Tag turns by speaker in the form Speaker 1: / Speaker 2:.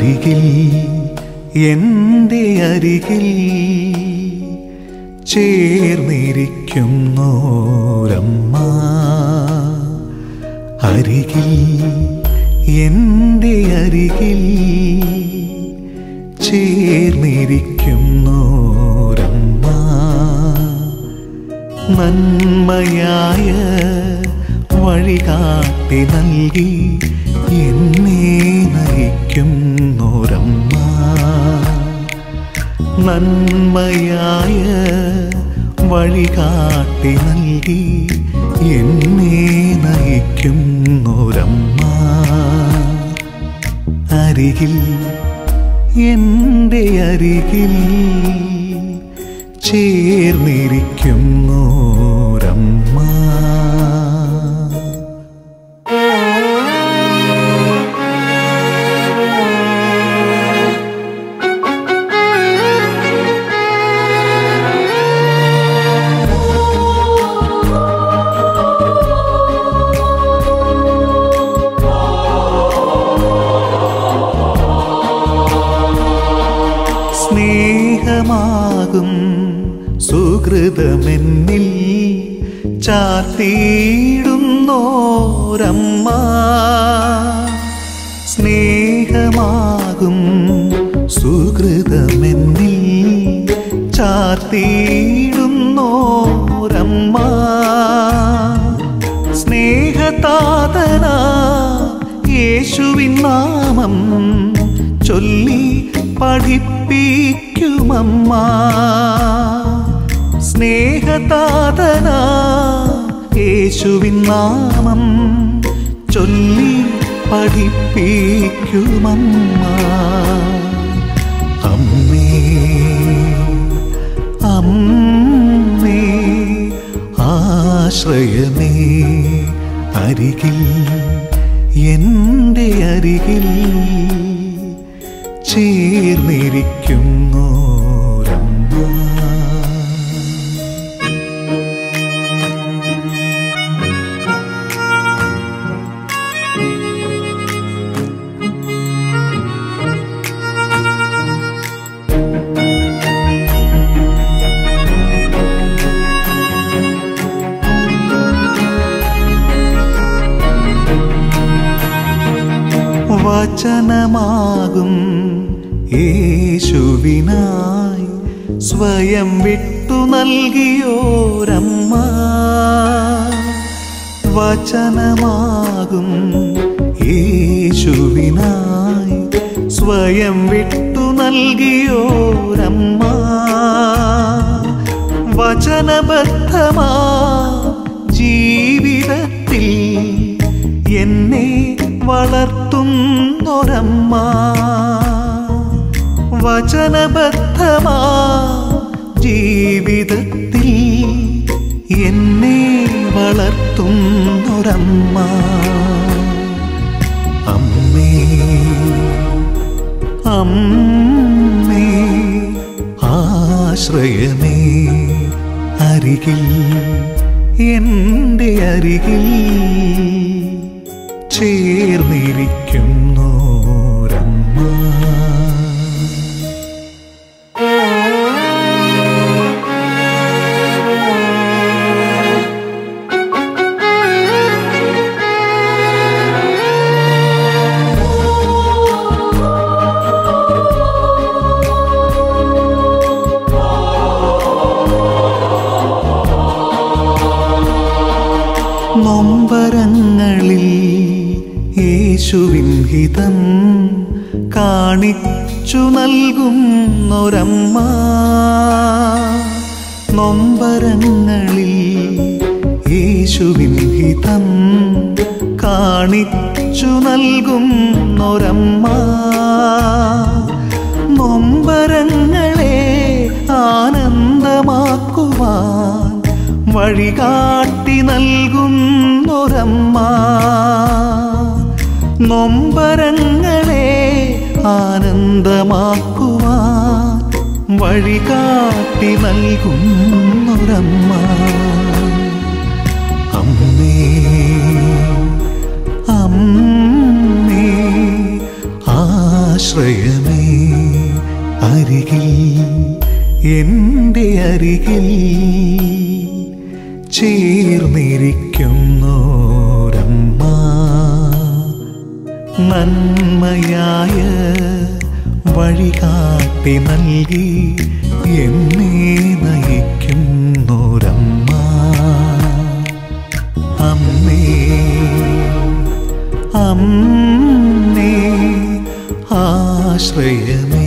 Speaker 1: അരികിൽ എൻ്റെ അരികിൽ ചേർന്നിരിക്കുന്നോരമ്മ അരികിൽ എൻ്റെ അരികിൽ ചേർന്നിരിക്കുന്നോരമ്മ നന്മയായ വഴികാട്ടി നൽകി എന്നെ നയിക്കുന്നോരമ്മ നന്മയായ വഴികാട്ടി നൽകി എന്നെ നയിക്കുന്നോരമ്മ അരികിൽ എൻ്റെ അരികിൽ ചേർന്നിരിക്കുന്നോരമ്മ സ്നേഹമാകും സുഹൃതമെന്നിൽ ചാത്തിയിടുന്നോരമ്മ സ്നേഹമാകും സുഹൃതമെന്നിൽ ചാത്തിയിടുന്നോരമ്മ സ്നേഹതാതന യേശുവിൻ നാമം ചൊല്ലി പഠിപ്പിക്കുമമ്മ സ്നേഹതാതന യേശുവിൻ നാമം ചൊല്ലി പഠിപ്പിക്കുമമ്മ അമ്മേ അമ്മേ ആശ്രയമേ അരികിൽ എൻ്റെ അരികിൽ ചേർന്നിരിക്കുന്നോരമ്മ വചനമാകും യേശുവിനായി സ്വയം വിട്ടു നൽകിയോരമ്മ വചനമാകും യേശുവിനായി സ്വയം വിട്ടു നൽകിയോരമ്മ വചനബദ്ധമാ ജീവിതത്തിൽ എന്നെ വളർത്തുന്നൊരമ്മ വചനബദ്ധമാ ജീവിതത്തിൽ എന്നെ വളർത്തുന്നൊരമ്മ അമ്മേ അമ്മേ ആശ്രയമേ അരികിൽ എൻ്റെ അരികിൽ ചേർന്നിരിക്കുന്നോരമ്മ നൊമ്പരങ്ങളിൽ യേശുവിൻ ഹിതം കാണിച്ചു നൽകുന്നൊരമ്മ നൊമ്പരങ്ങളിൽ യേശുവിൻ ഹിതം കാണിച്ചു നൽകുന്നൊരമ്മ നൊമ്പരങ്ങളെ ആനന്ദമാക്കുവാൻ വഴികാട്ടി നൽകുന്നൊരമ്മ നൊമ്പരങ്ങളെ ആനന്ദമാക്കുവാൻ വഴികാട്ടി നൽകുന്നൊരമ്മ അമ്മേ അമ്മേ ആശ്രയമേ ആശ്രയമേ അരികിൽ എൻ്റെ അരികിൽ ചേർന്നിരിക്കുന്നോരമ്മ നന്മയായ വഴികാട്ടി നൽകി എന്നെ നയിക്കുന്നോരമ്മ അമ്മേ അമ്മേ ആശ്രയമേ